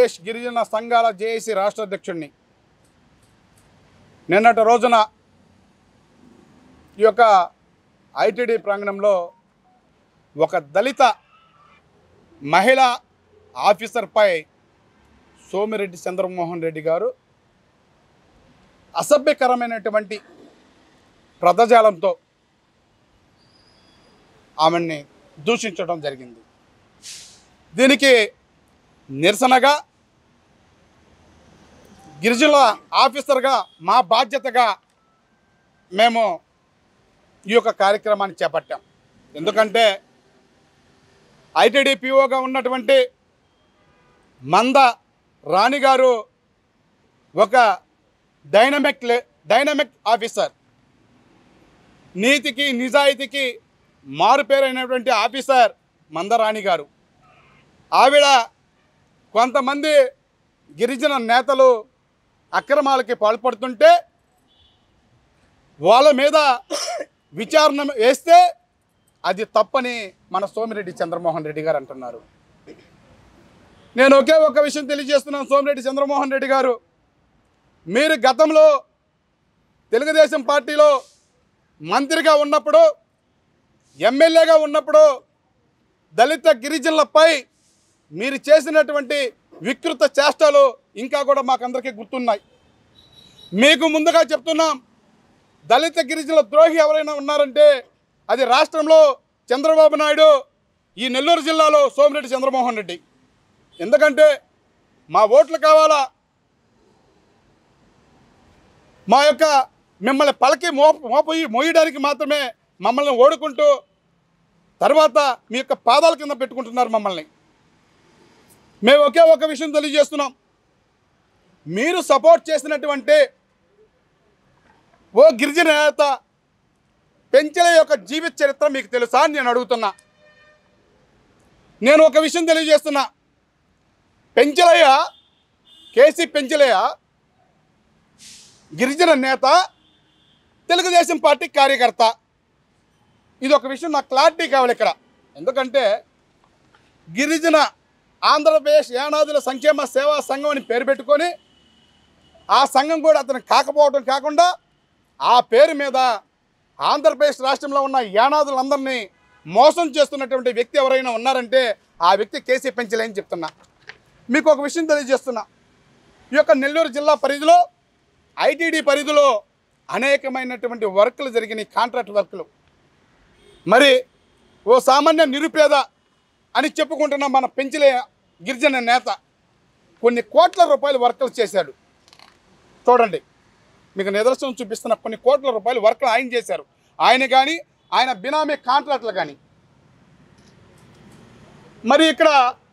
ఆంధ్రప్రదేశ్ గిరిజన సంఘాల జేఏసీ రాష్ట్ర అధ్యక్షుడిని నిన్నటి రోజున ఈ యొక్క ఐటీడీ ప్రాంగణంలో ఒక దళిత మహిళా ఆఫీసర్పై సోమిరెడ్డి చంద్రమోహన్ రెడ్డి గారు అసభ్యకరమైనటువంటి పదజాలంతో ఆమెని దూషించడం జరిగింది దీనికి నిరసనగా గిరిజనుల ఆఫీసర్గా మా బాధ్యతగా మేము ఈ యొక్క కార్యక్రమాన్ని చేపట్టాం ఎందుకంటే ఐటీడీ పిఓగా ఉన్నటువంటి మంద రాణి గారు ఒక డైనమిక్ లే డైనమిక్ ఆఫీసర్ నీతికి నిజాయితీకి మారుపేరైనటువంటి ఆఫీసర్ మందరాణి గారు ఆవిడ కొంతమంది గిరిజన నేతలు అక్రమాలకి పాల్పడుతుంటే వాళ్ళ మీద విచారణ వేస్తే అది తప్పని మన సోమిరెడ్డి చంద్రమోహన్ రెడ్డి గారు అంటున్నారు నేను ఒకే ఒక విషయం తెలియజేస్తున్నాను సోమిరెడ్డి చంద్రమోహన్ రెడ్డి గారు మీరు గతంలో తెలుగుదేశం పార్టీలో మంత్రిగా ఉన్నప్పుడు ఎమ్మెల్యేగా ఉన్నప్పుడు దళిత గిరిజనులపై మీరు చేసినటువంటి వికృత చేష్టలు ఇంకా కూడా మాకందరికీ గుర్తున్నాయి మీకు ముందుగా చెప్తున్నాం దళిత గిరిజనుల ద్రోహి ఎవరైనా ఉన్నారంటే అది రాష్ట్రంలో చంద్రబాబు నాయుడు ఈ నెల్లూరు జిల్లాలో సోమిరెడ్డి చంద్రమోహన్ రెడ్డి ఎందుకంటే మా ఓట్లు కావాలా మా యొక్క మిమ్మల్ని పలకి మో మోపోయి మోయడానికి మాత్రమే మమ్మల్ని ఓడుకుంటూ తర్వాత మీ యొక్క పాదాల కింద పెట్టుకుంటున్నారు మమ్మల్ని మేము ఒకే ఒక విషయం తెలియజేస్తున్నాం మీరు సపోర్ట్ చేసినటువంటి ఓ గిరిజన నేత పెంచల యొక్క జీవిత చరిత్ర మీకు తెలుసా అని నేను అడుగుతున్నా నేను ఒక విషయం తెలియజేస్తున్నా పెంచలయ్య కేసీ పెంచలయ్య గిరిజన నేత తెలుగుదేశం పార్టీ కార్యకర్త ఇది ఒక విషయం నాకు క్లారిటీ కావాలి ఇక్కడ ఎందుకంటే గిరిజన ఆంధ్రప్రదేశ్ యానాదుల సంక్షేమ సేవా సంఘం అని పేరు పెట్టుకొని ఆ సంఘం కూడా అతను కాకపోవడం కాకుండా ఆ పేరు మీద ఆంధ్రప్రదేశ్ రాష్ట్రంలో ఉన్న యానాదులందరినీ మోసం చేస్తున్నటువంటి వ్యక్తి ఎవరైనా ఉన్నారంటే ఆ వ్యక్తి కేసీ పెంచలేని చెప్తున్నా మీకు ఒక విషయం తెలియజేస్తున్నా ఈ యొక్క నెల్లూరు జిల్లా పరిధిలో ఐటీడీ పరిధిలో అనేకమైనటువంటి వర్కులు జరిగినాయి కాంట్రాక్ట్ వర్కులు మరి ఓ సామాన్య నిరుపేద అని చెప్పుకుంటున్న మన పెంచలే గిరిజన నేత కొన్ని కోట్ల రూపాయలు వర్కులు చేశాడు చూడండి మీకు నిదర్శనం చూపిస్తున్న కొన్ని కోట్ల రూపాయలు వర్కులు ఆయన చేశారు ఆయన కానీ ఆయన బినామీ కాంట్రాక్టులు కానీ మరి ఇక్కడ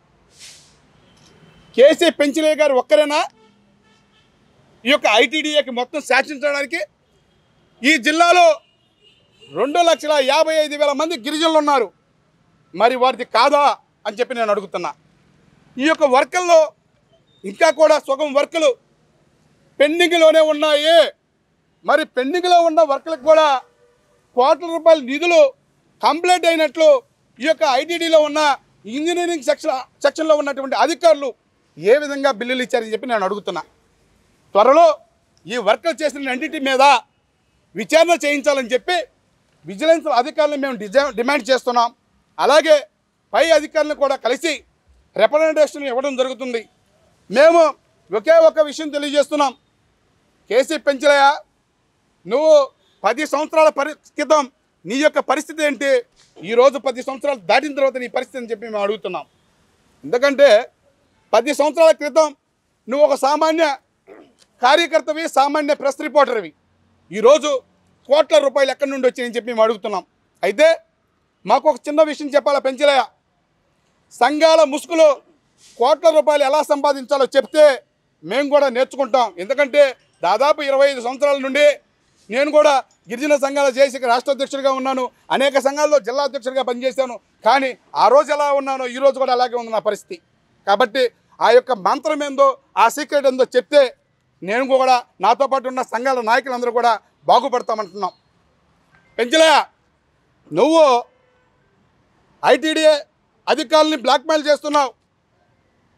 కేసీ పెంచలే గారు ఒక్కరేనా ఈ యొక్క ఐటీడీఏకి మొత్తం శాసించడానికి ఈ జిల్లాలో రెండు లక్షల యాభై ఐదు వేల మంది గిరిజనులు ఉన్నారు మరి వారిది కాదా అని చెప్పి నేను అడుగుతున్నా ఈ యొక్క వర్కుల్లో ఇంకా కూడా సగం వర్కులు పెండింగ్లోనే ఉన్నాయి మరి పెండింగ్లో ఉన్న వర్కులకు కూడా కోట్ల రూపాయల నిధులు కంప్లీట్ అయినట్లు ఈ యొక్క ఐటీడీలో ఉన్న ఇంజనీరింగ్ సెక్షన్ సెక్షన్లో ఉన్నటువంటి అధికారులు ఏ విధంగా బిల్లులు ఇచ్చారని చెప్పి నేను అడుగుతున్నా త్వరలో ఈ వర్కులు చేసిన రెండింటి మీద విచారణ చేయించాలని చెప్పి విజిలెన్స్ అధికారులను మేము డిజా డిమాండ్ చేస్తున్నాం అలాగే పై అధికారులను కూడా కలిసి రిప్రజెంటేషన్ ఇవ్వడం జరుగుతుంది మేము ఒకే ఒక విషయం తెలియజేస్తున్నాం కేసీ పెంచలయ్య నువ్వు పది సంవత్సరాల పరి క్రితం నీ యొక్క పరిస్థితి ఏంటి ఈరోజు పది సంవత్సరాలు దాటిన తర్వాత నీ పరిస్థితి అని చెప్పి మేము అడుగుతున్నాం ఎందుకంటే పది సంవత్సరాల క్రితం నువ్వు ఒక సామాన్య కార్యకర్తవి సామాన్య ప్రెస్ రిపోర్టర్వి ఈరోజు కోట్ల రూపాయలు ఎక్కడి నుండి వచ్చాయని చెప్పి మేము అడుగుతున్నాం అయితే మాకు ఒక చిన్న విషయం చెప్పాలా పెంచలయ్య సంఘాల ముసుగులో కోట్ల రూపాయలు ఎలా సంపాదించాలో చెప్తే మేము కూడా నేర్చుకుంటాం ఎందుకంటే దాదాపు ఇరవై ఐదు సంవత్సరాల నుండి నేను కూడా గిరిజన సంఘాల జేసీకి రాష్ట్ర అధ్యక్షుడిగా ఉన్నాను అనేక సంఘాల్లో జిల్లా అధ్యక్షుడిగా పనిచేశాను కానీ ఆ రోజు ఎలా ఉన్నానో ఈ రోజు కూడా అలాగే ఉంది నా పరిస్థితి కాబట్టి ఆ యొక్క మంత్రం ఏందో ఆ సీక్రెట్ ఏందో చెప్తే నేను కూడా నాతో పాటు ఉన్న సంఘాల నాయకులందరూ కూడా బాగుపడతామంటున్నాం పెంచలే నువ్వు ఐటీడీఏ అధికారుల్ని బ్లాక్మెయిల్ చేస్తున్నావు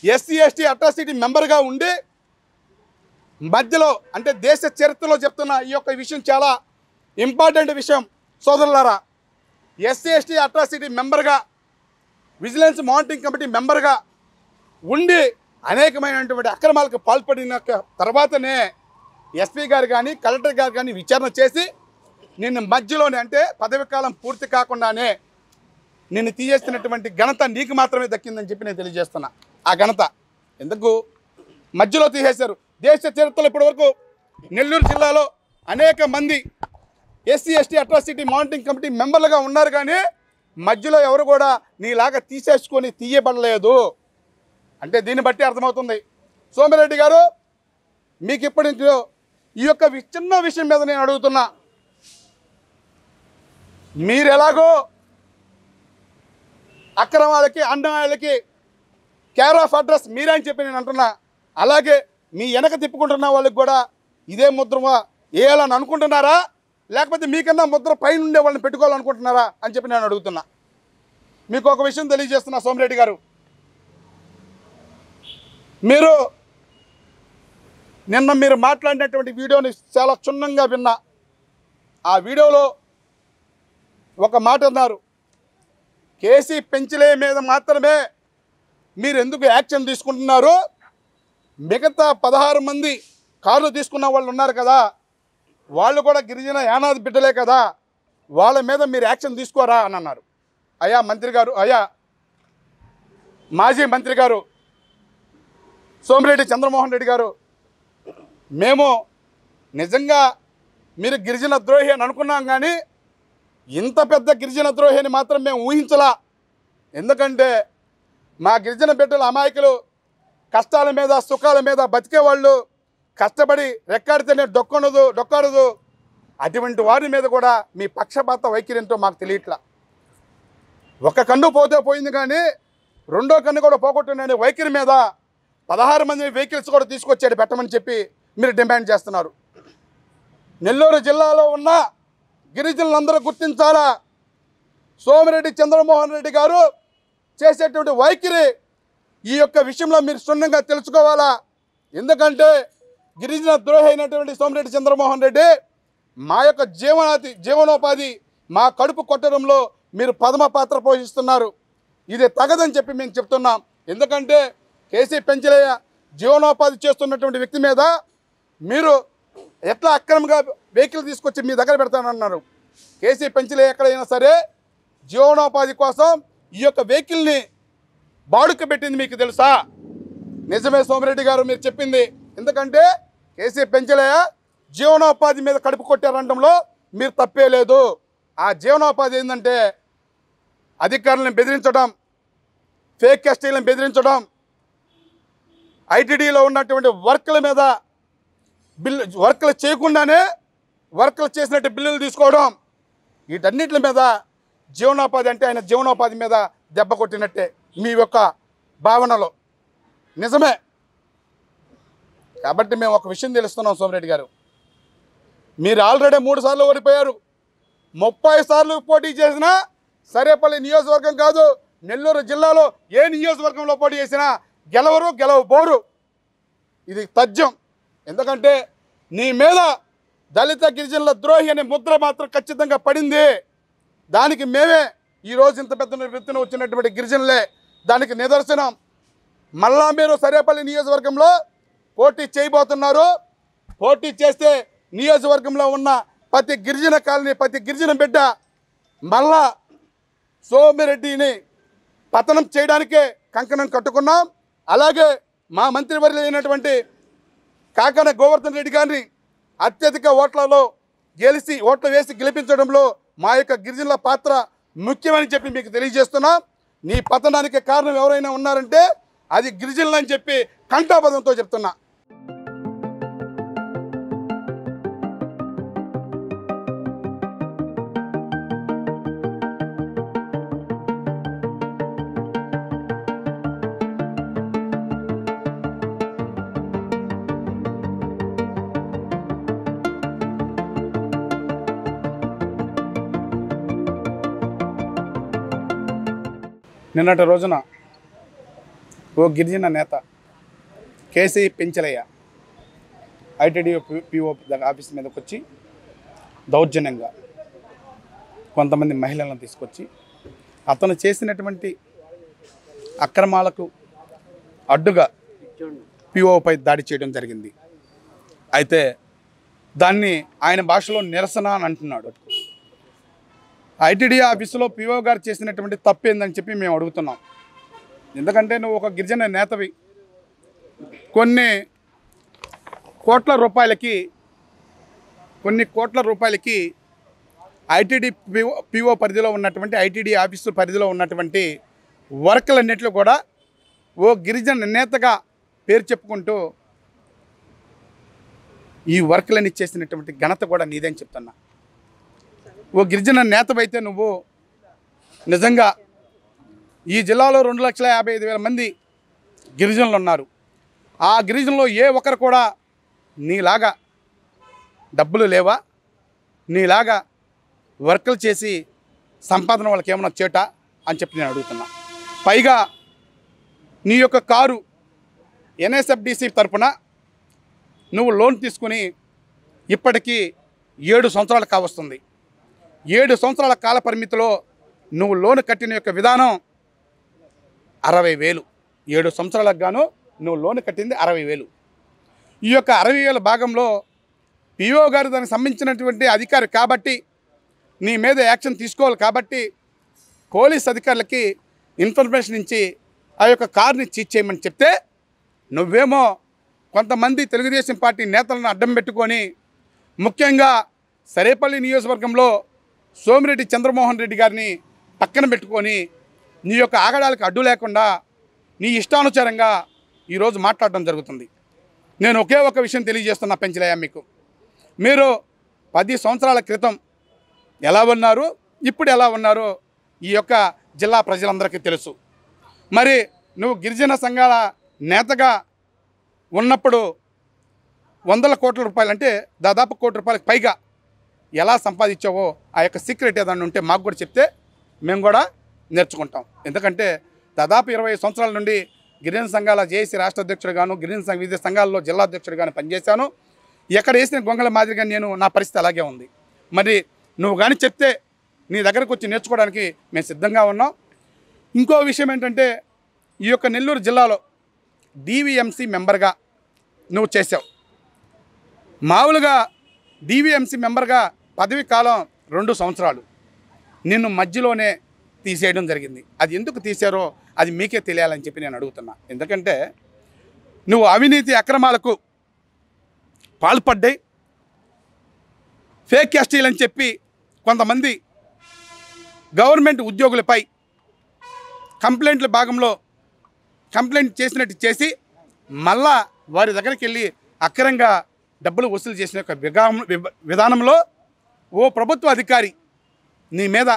ఎస్సీ ఎస్టీ అట్రాసిటీ మెంబర్గా ఉండి మధ్యలో అంటే దేశ చరిత్రలో చెప్తున్న ఈ యొక్క విషయం చాలా ఇంపార్టెంట్ విషయం సోదరులారా ఎస్సీ ఎస్టీ అట్రాసిటీ మెంబర్గా విజిలెన్స్ మానిటరింగ్ కమిటీ మెంబర్గా ఉండి అనేకమైనటువంటి అక్రమాలకు పాల్పడిన తర్వాతనే ఎస్పీ గారు కానీ కలెక్టర్ గారు కానీ విచారణ చేసి నిన్ను మధ్యలోనే అంటే పదవి కాలం పూర్తి కాకుండానే నిన్ను తీసేస్తున్నటువంటి ఘనత నీకు మాత్రమే దక్కిందని చెప్పి నేను తెలియజేస్తున్నా ఆ ఘనత ఎందుకు మధ్యలో తీసేశారు దేశ చరిత్రలో ఇప్పటివరకు నెల్లూరు జిల్లాలో అనేక మంది SC ST atrocity monitoring committee మెంబర్లుగా ఉన్నారు కానీ మధ్యలో ఎవరు కూడా నీలాగా తీసేసుకొని తీయబడలేదు అంటే దీన్ని బట్టి అర్థమవుతుంది సోమిరెడ్డి గారు మీకు ఇప్పటి నుంచో ఈ యొక్క వి- చిన్న విషయం మీద నేను అడుగుతున్నా మీరు ఎలాగో అక్రమాలకి అన్యాయాలకి కేర్ ఆఫ్ అడ్రస్ మీరే అని చెప్పి నేను అంటున్నా అలాగే మీ వెనక తిప్పుకుంటున్న వాళ్ళకి కూడా ఇదే ముద్ర వేయాలని అనుకుంటున్నారా లేకపోతే మీకన్నా ముద్ర పైన ఉండే వాళ్ళని పెట్టుకోవాలనుకుంటున్నారా అని చెప్పి నేను అడుగుతున్నా మీకు ఒక విషయం తెలియజేస్తున్నా సోమిరెడ్డి గారు మీరు నిన్న మీరు మాట్లాడినటువంటి వీడియోని చాలా క్షుణ్ణంగా విన్నా ఆ వీడియోలో ఒక మాట అన్నారు కేసీ పెంచలే మీద మాత్రమే మీరు ఎందుకు యాక్షన్ తీసుకుంటున్నారు మిగతా పదహారు మంది కార్లు తీసుకున్న వాళ్ళు ఉన్నారు కదా వాళ్ళు కూడా గిరిజన యానాది బిడ్డలే కదా వాళ్ళ మీద మీరు యాక్షన్ తీసుకోరా అని అన్నారు అయ్యా మంత్రి గారు అయ్యా మాజీ మంత్రి గారు సోమిరెడ్డి చంద్రమోహన్ రెడ్డి గారు మేము నిజంగా మీరు గిరిజన ద్రోహి అని అనుకున్నాం కానీ ఇంత పెద్ద గిరిజన ద్రోహి అని మాత్రం మేము ఊహించలా ఎందుకంటే మా గిరిజన బిడ్డల అమాయకులు కష్టాల మీద సుఖాల మీద బతికేవాళ్ళు కష్టపడి రెక్కాడితేనే డొక్కనదు డొక్కాడదు అటువంటి వారి మీద కూడా మీ పక్షపాత వైఖరి ఏంటో మాకు తెలియట్లా ఒక కన్ను పోతే పోయింది కానీ రెండో కన్ను కూడా పోగొట్టునని వైఖరి మీద పదహారు మంది వెహికల్స్ కూడా తీసుకొచ్చాడు పెట్టమని చెప్పి మీరు డిమాండ్ చేస్తున్నారు నెల్లూరు జిల్లాలో ఉన్న గిరిజనులందరూ గుర్తించాలా సోమిరెడ్డి చంద్రమోహన్ రెడ్డి గారు చేసేటువంటి వైఖరి ఈ యొక్క విషయంలో మీరు క్షుణ్ణంగా తెలుసుకోవాలా ఎందుకంటే గిరిజన ద్రోహి అయినటువంటి సోమిరెడ్డి చంద్రమోహన్ రెడ్డి మా యొక్క జీవనాది జీవనోపాధి మా కడుపు కొట్టడంలో మీరు ప్రథమ పాత్ర పోషిస్తున్నారు ఇది తగదని చెప్పి మేము చెప్తున్నాం ఎందుకంటే కేసీ పెంచలయ్య జీవనోపాధి చేస్తున్నటువంటి వ్యక్తి మీద మీరు ఎట్లా అక్రమంగా వెహికల్ తీసుకొచ్చి మీ దగ్గర పెడతానన్నారు కేసీ పెంచలే ఎక్కడైనా సరే జీవనోపాధి కోసం ఈ యొక్క వెహికల్ని బాడుక పెట్టింది మీకు తెలుసా నిజమే సోమిరెడ్డి గారు మీరు చెప్పింది ఎందుకంటే కేసీ పెంచలయ్య జీవనోపాధి మీద కడుపు కొట్టారనడంలో మీరు తప్పే లేదు ఆ జీవనోపాధి ఏంటంటే అధికారులను బెదిరించడం ఫేక్ ఎస్టీలను బెదిరించడం ఐటీడీలో ఉన్నటువంటి వర్క్ల మీద బిల్లు వర్క్లు చేయకుండానే వర్క్లు చేసినట్టు బిల్లులు తీసుకోవడం వీటన్నిటి మీద జీవనోపాధి అంటే ఆయన జీవనోపాధి మీద దెబ్బ కొట్టినట్టే మీ యొక్క భావనలో నిజమే కాబట్టి మేము ఒక విషయం తెలుస్తున్నాం సోమిరెడ్డి గారు మీరు ఆల్రెడీ మూడు సార్లు ఓడిపోయారు ముప్పై సార్లు పోటీ చేసినా సరేపల్లి నియోజకవర్గం కాదు నెల్లూరు జిల్లాలో ఏ నియోజకవర్గంలో పోటీ చేసినా గెలవరు గెలవబోరు ఇది తథ్యం ఎందుకంటే నీ మీద దళిత గిరిజనుల ద్రోహి అనే ముద్ర మాత్రం ఖచ్చితంగా పడింది దానికి మేమే ఈరోజు ఇంత పెద్ద ఎత్తున వచ్చినటువంటి గిరిజనులే దానికి నిదర్శనం మళ్ళా మీరు సరేపల్లి నియోజకవర్గంలో పోటీ చేయబోతున్నారు పోటీ చేస్తే నియోజకవర్గంలో ఉన్న ప్రతి గిరిజన కాలనీ ప్రతి గిరిజన బిడ్డ మళ్ళా సోమిరెడ్డిని పతనం చేయడానికే కంకణం కట్టుకున్నాం అలాగే మా మంత్రివర్యులు అయినటువంటి కాకన గోవర్ధన్ రెడ్డి గారిని అత్యధిక ఓట్లలో గెలిచి ఓట్లు వేసి గెలిపించడంలో మా యొక్క గిరిజనుల పాత్ర ముఖ్యమని చెప్పి మీకు తెలియజేస్తున్నాం నీ పతనానికి కారణం ఎవరైనా ఉన్నారంటే అది గిరిజనులు అని చెప్పి కంఠాపదంతో చెప్తున్నా నిన్నటి రోజున ఓ గిరిజన నేత KC Penchalaiah ITD PO office మీదకి వచ్చి దౌర్జన్యంగా కొంతమంది మహిళలను తీసుకొచ్చి అతను చేసినటువంటి అక్రమాలకు అడ్డుగా పిఓపై దాడి చేయడం జరిగింది అయితే దాన్ని ఆయన భాషలో నిరసన అని అంటున్నాడు ఐటీడీ ఆఫీసులో పిఓ గారు చేసినటువంటి తప్పు ఏందని చెప్పి మేము అడుగుతున్నాం ఎందుకంటే నువ్వు ఒక గిరిజన నేతవి కొన్ని కోట్ల రూపాయలకి కొన్ని కోట్ల రూపాయలకి ఐటీడీ పిఓ పిఓ పరిధిలో ఉన్నటువంటి ఐటీడీ ఆఫీసు పరిధిలో ఉన్నటువంటి వర్కులన్నింటిలో కూడా ఓ గిరిజన నేతగా పేరు చెప్పుకుంటూ ఈ వర్క్లని చేసినటువంటి ఘనత కూడా నీదని చెప్తున్నా ఓ గిరిజన నేతవైతే నువ్వు నిజంగా ఈ జిల్లాలో రెండు లక్షల యాభై ఐదు వేల మంది గిరిజనులు ఉన్నారు ఆ గిరిజనులో ఏ ఒక్కరు కూడా నీలాగా డబ్బులు లేవా నీలాగా వర్కులు చేసి సంపాదన వాళ్ళకి ఏమన్నా చేట అని చెప్పి నేను అడుగుతున్నా పైగా నీ యొక్క కారు ఎన్ఎస్ఎఫ్డిసి తరపున నువ్వు లోన్ తీసుకుని ఇప్పటికీ ఏడు సంవత్సరాలు కావస్తుంది ఏడు సంవత్సరాల కాల పరిమితిలో నువ్వు లోన్ కట్టిన యొక్క విధానం అరవై వేలు ఏడు సంవత్సరాలకు గాను నువ్వు లోన్ కట్టింది అరవై వేలు ఈ యొక్క అరవై వేల భాగంలో పిఓ గారు దానికి సంబంధించినటువంటి అధికారి కాబట్టి నీ మీద యాక్షన్ తీసుకోవాలి కాబట్టి పోలీస్ అధికారులకి ఇన్ఫర్మేషన్ ఇచ్చి ఆ యొక్క కార్ని చీజ్ చేయమని చెప్తే నువ్వేమో కొంతమంది తెలుగుదేశం పార్టీ నేతలను అడ్డం పెట్టుకొని ముఖ్యంగా సరేపల్లి నియోజకవర్గంలో సోమిరెడ్డి చంద్రమోహన్ రెడ్డి గారిని పక్కన పెట్టుకొని నీ యొక్క ఆగడాలకు అడ్డు లేకుండా నీ ఇష్టానుసారంగా ఈరోజు మాట్లాడడం జరుగుతుంది నేను ఒకే ఒక విషయం తెలియజేస్తున్నా పెంచలేయా మీకు మీరు పది సంవత్సరాల క్రితం ఎలా ఉన్నారు ఇప్పుడు ఎలా ఉన్నారో ఈ యొక్క జిల్లా ప్రజలందరికీ తెలుసు మరి నువ్వు గిరిజన సంఘాల నేతగా ఉన్నప్పుడు వందల కోట్ల రూపాయలు అంటే దాదాపు కోటి రూపాయలకు పైగా ఎలా సంపాదించావో ఆ యొక్క సీక్రెట్ ఏదైనా ఉంటే మాకు కూడా చెప్తే మేము కూడా నేర్చుకుంటాం ఎందుకంటే దాదాపు ఇరవై సంవత్సరాల నుండి గిరిజన సంఘాల జేఏసీ రాష్ట్ర అధ్యక్షుడుగాను గిరిజన సంఘ వివిధ సంఘాల్లో జిల్లా అధ్యక్షుడిగాను పనిచేశాను ఎక్కడ వేసిన గొంగల మాదిరిగా నేను నా పరిస్థితి అలాగే ఉంది మరి నువ్వు కానీ చెప్తే నీ దగ్గరకు వచ్చి నేర్చుకోవడానికి మేము సిద్ధంగా ఉన్నాం ఇంకో విషయం ఏంటంటే ఈ యొక్క నెల్లూరు జిల్లాలో డివిఎంసి మెంబర్గా నువ్వు చేసావు మామూలుగా డివిఎంసి మెంబర్గా పదవి కాలం రెండు సంవత్సరాలు నిన్ను మధ్యలోనే తీసేయడం జరిగింది అది ఎందుకు తీశారో అది మీకే తెలియాలని చెప్పి నేను అడుగుతున్నా ఎందుకంటే నువ్వు అవినీతి అక్రమాలకు పాల్పడ్డాయి ఫేక్ ఎస్టీలు అని చెప్పి కొంతమంది గవర్నమెంట్ ఉద్యోగులపై కంప్లైంట్ల భాగంలో కంప్లైంట్ చేసినట్టు చేసి మళ్ళా వారి దగ్గరికి వెళ్ళి అక్రంగా డబ్బులు వసూలు చేసిన యొక్క విగా- విభ- విధానంలో ఓ ప్రభుత్వ అధికారి నీ మీద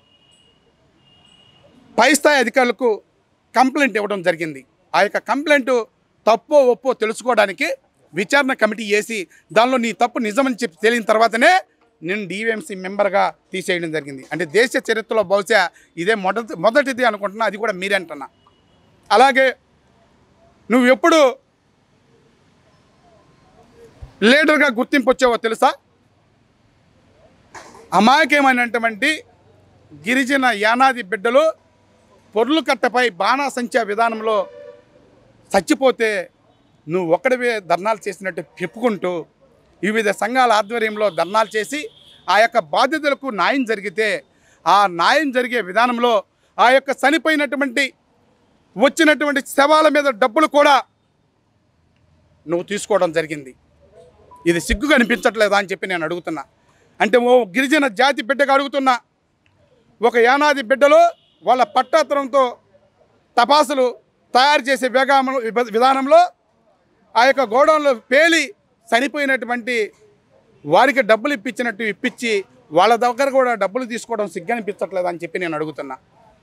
పై స్థాయి అధికారులకు కంప్లైంట్ ఇవ్వడం జరిగింది ఆ యొక్క కంప్లైంట్ తప్పో ఒప్పో తెలుసుకోవడానికి విచారణ కమిటీ వేసి దానిలో నీ తప్పు నిజమని చెప్పి తెలియని తర్వాతనే నేను డివిఎంసీ మెంబర్గా తీసేయడం జరిగింది అంటే దేశ చరిత్రలో బహుశా ఇదే మొదటి మొదటిది అనుకుంటున్నా అది కూడా మీరే అంటున్నా అలాగే నువ్వు ఎప్పుడు లీడర్గా గుర్తింపు వచ్చావో తెలుసా అమాయకమైనటువంటి గిరిజన యానాది బిడ్డలు పొర్లు కట్టపై బాణాసంచా విధానంలో చచ్చిపోతే నువ్వు ఒక్కడివే ధర్నాలు చేసినట్టు చెప్పుకుంటూ వివిధ సంఘాల ఆధ్వర్యంలో ధర్నాలు చేసి ఆ యొక్క బాధితులకు న్యాయం జరిగితే ఆ న్యాయం జరిగే విధానంలో ఆ యొక్క చనిపోయినటువంటి వచ్చినటువంటి శవాల మీద డబ్బులు కూడా నువ్వు తీసుకోవడం జరిగింది ఇది సిగ్గుగా అనిపించట్లేదా అని చెప్పి నేను అడుగుతున్నా అంటే ఓ గిరిజన జాతి బిడ్డగా అడుగుతున్నా ఒక యానాది బిడ్డలు వాళ్ళ పట్టాతరంతో తపాసులు తయారు చేసే వేగామ విధానంలో ఆ యొక్క గోడౌన్లో పేలి చనిపోయినటువంటి వారికి డబ్బులు ఇప్పించినట్టు ఇప్పించి వాళ్ళ దగ్గర కూడా డబ్బులు తీసుకోవడం సిగ్గనిపించట్లేదు అని చెప్పి నేను అడుగుతున్నా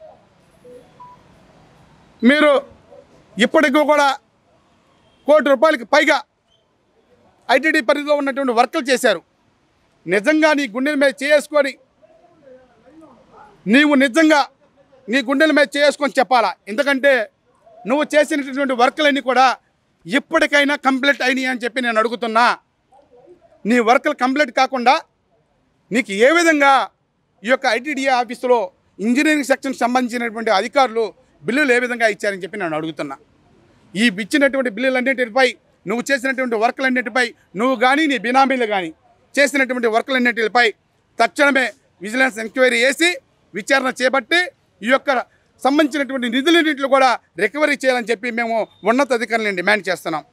మీరు ఇప్పటికీ కూడా కోటి రూపాయలకి పైగా ఐటీడీ పరిధిలో ఉన్నటువంటి వర్కులు చేశారు నిజంగా నీ గుండెల మీద చేసుకొని నీవు నిజంగా నీ గుండెల మీద చేసుకొని చెప్పాలా ఎందుకంటే నువ్వు చేసినటువంటి వర్కులన్నీ కూడా ఇప్పటికైనా కంప్లీట్ అయినాయి అని చెప్పి నేను అడుగుతున్నా నీ వర్కులు కంప్లీట్ కాకుండా నీకు ఏ విధంగా ఈ యొక్క ఐటీడీఏ ఆఫీసులో ఇంజనీరింగ్ సెక్షన్ సంబంధించినటువంటి అధికారులు బిల్లులు ఏ విధంగా ఇచ్చారని చెప్పి నేను అడుగుతున్నా ఈ ఇచ్చినటువంటి బిల్లులన్నింటిపై నువ్వు చేసినటువంటి వర్కులన్నింటిపై నువ్వు కానీ నీ బినామీలు కానీ చేసినటువంటి వర్కులన్నింటిపై తక్షణమే విజిలెన్స్ ఎంక్వైరీ చేసి విచారణ చేపట్టి ఈ యొక్క సంబంధించినటువంటి నిధులన్నింటిని కూడా రికవరీ చేయాలని చెప్పి మేము ఉన్నత అధికారులను డిమాండ్ చేస్తున్నాం